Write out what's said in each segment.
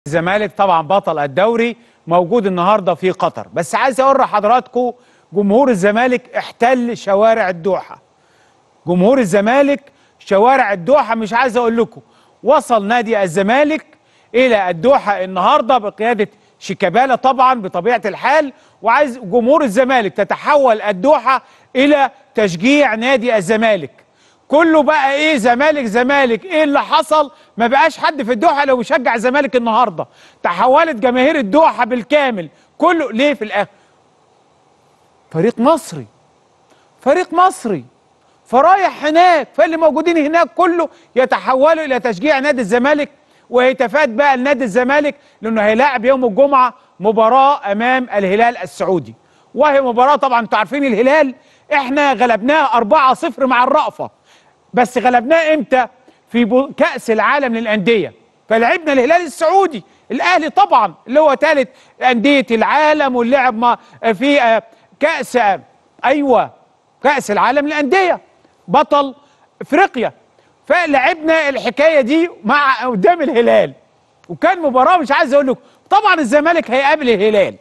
الزمالك طبعا بطل الدوري موجود النهارده في قطر بس عايز اقول لحضراتكم جمهور الزمالك احتل شوارع الدوحه جمهور الزمالك شوارع الدوحه مش عايز اقول لكم وصل نادي الزمالك الى الدوحه النهارده بقياده شيكابالا طبعا بطبيعه الحال وعايز جمهور الزمالك تتحول الدوحه الى تشجيع نادي الزمالك كله بقى ايه زمالك زمالك ايه اللي حصل ما بقاش حد في الدوحه لو بيشجع الزمالك النهارده تحولت جماهير الدوحه بالكامل كله ليه في الاخر فريق مصري فريق مصري فرايح هناك فاللي موجودين هناك كله يتحولوا الى تشجيع نادي الزمالك وهتافات بقى لنادي الزمالك لانه هيلاعب يوم الجمعه مباراه امام الهلال السعودي وهي مباراه طبعا انتوا عارفين الهلال احنا غلبناه 4-0 مع الرأفه بس غلبناه امتى في بو- كأس العالم للأندية فلعبنا الهلال السعودي الأهلي طبعا اللي هو ثالث أندية العالم واللعب ما في آه، كأس آه، أيوة كأس العالم للأندية بطل افريقيا فلعبنا الحكاية دي مع قدام الهلال وكان مباراة مش عايز اقول لكم طبعا الزمالك هيقابل الهلال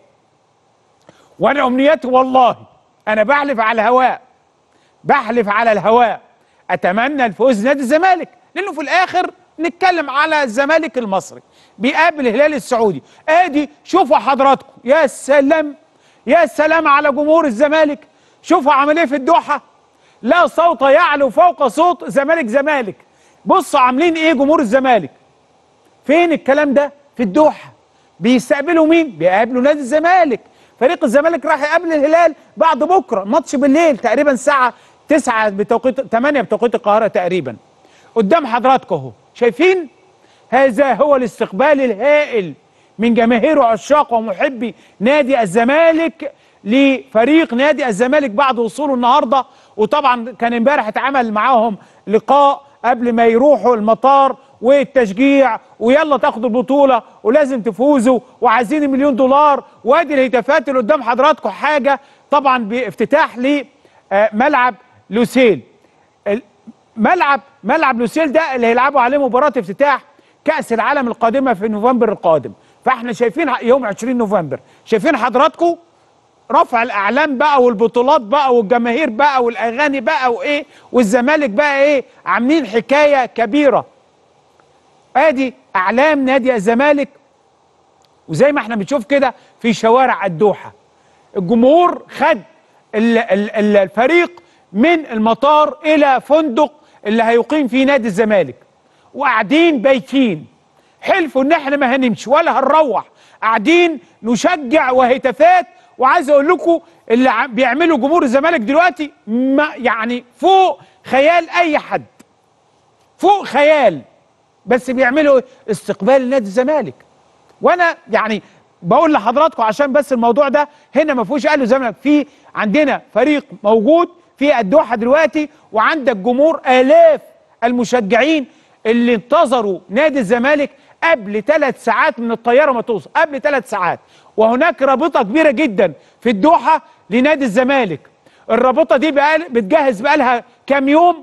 وانا امنيتي والله انا بحلف على الهواء بحلف على الهواء اتمنى الفوز نادي الزمالك لانه في الاخر نتكلم على الزمالك المصري بيقابل الهلال السعودي ادي شوفوا حضراتكم يا سلام يا سلام على جمهور الزمالك شوفوا عمل ايه في الدوحه لا صوت يعلو فوق صوت زمالك زمالك بصوا عاملين ايه جمهور الزمالك فين الكلام ده في الدوحه بيستقبلوا مين بيقابلوا نادي الزمالك فريق الزمالك راح يقابل الهلال بعد بكره ماتش بالليل تقريبا الساعه 9 بتوقيت 8 بتوقيت القاهره تقريبا قدام حضراتكم اهو شايفين هذا هو الاستقبال الهائل من جماهير وعشاق ومحبي نادي الزمالك لفريق نادي الزمالك بعد وصوله النهارده وطبعا كان امبارح اتعمل معاهم لقاء قبل ما يروحوا المطار والتشجيع ويلا تاخدوا البطوله ولازم تفوزوا وعايزين المليون دولار وادي الهتافات اللي قدام حضراتكم حاجه طبعا بافتتاح لملعب لوسيل ال- ملعب ملعب لوسيل ده اللي هيلعبوا عليه مباراه افتتاح كاس العالم القادمه في نوفمبر القادم فاحنا شايفين يوم 20 نوفمبر شايفين حضراتكم رفع الاعلام بقى والبطولات بقى والجماهير بقى والاغاني بقى وايه والزمالك بقى ايه عاملين حكايه كبيره ادي اعلام نادي الزمالك وزي ما احنا بنشوف كده في شوارع الدوحه الجمهور خد ال- ال- ال- الفريق من المطار الى فندق اللي هيقيم فيه نادي الزمالك وقاعدين بايتين حلفوا ان احنا ما هنمشي ولا هنروح قاعدين نشجع وهتافات وعايز اقول لكم اللي عم- بيعمله جمهور الزمالك دلوقتي ما يعني فوق خيال اي حد فوق خيال بس بيعملوا إيه؟ استقبال نادي الزمالك وانا يعني بقول لحضراتكم عشان بس الموضوع ده هنا ما فيهوش اهلي وزمالك في عندنا فريق موجود في الدوحه دلوقتي وعندك جمهور الاف المشجعين اللي انتظروا نادي الزمالك قبل ثلاث ساعات من الطياره ما توصل قبل ثلاث ساعات وهناك رابطه كبيره جدا في الدوحه لنادي الزمالك الرابطه دي بقى بتجهز بقى لها كام يوم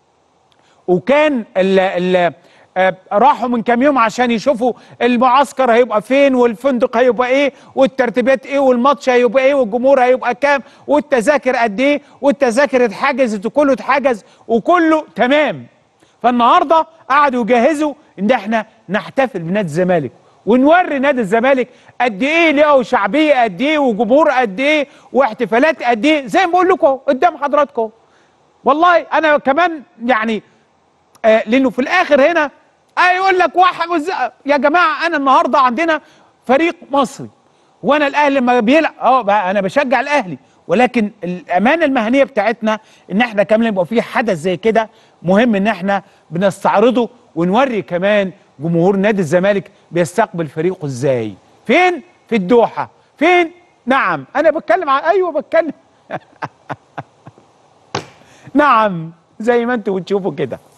وكان ال ال آه، راحوا من كام يوم عشان يشوفوا المعسكر هيبقى فين والفندق هيبقى ايه والترتيبات ايه والماتش هيبقى ايه والجمهور هيبقى كام والتذاكر قد ايه والتذاكر اتحجزت وكله اتحجز وكله تمام فالنهارده قعدوا يجهزوا ان احنا نحتفل بنادي الزمالك ونوري نادي الزمالك قد ايه له شعبيه قد ايه وجمهور قد ايه واحتفالات قد ايه زي ما بقول لكم أهو، قدام حضراتكم والله انا كمان يعني آه لانه في الاخر هنا آه يقول لك واحد وز... يا جماعه انا النهارده عندنا فريق مصري وانا الاهلي لما بيلعب اه بقى انا بشجع الاهلي ولكن الامانه المهنيه بتاعتنا ان احنا كمان يبقى في حدث زي كده مهم ان احنا بنستعرضه ونوري كمان جمهور نادي الزمالك بيستقبل فريقه ازاي فين في الدوحه فين نعم انا بتكلم عن ايوه بتكلم نعم زي ما انتوا بتشوفوا كده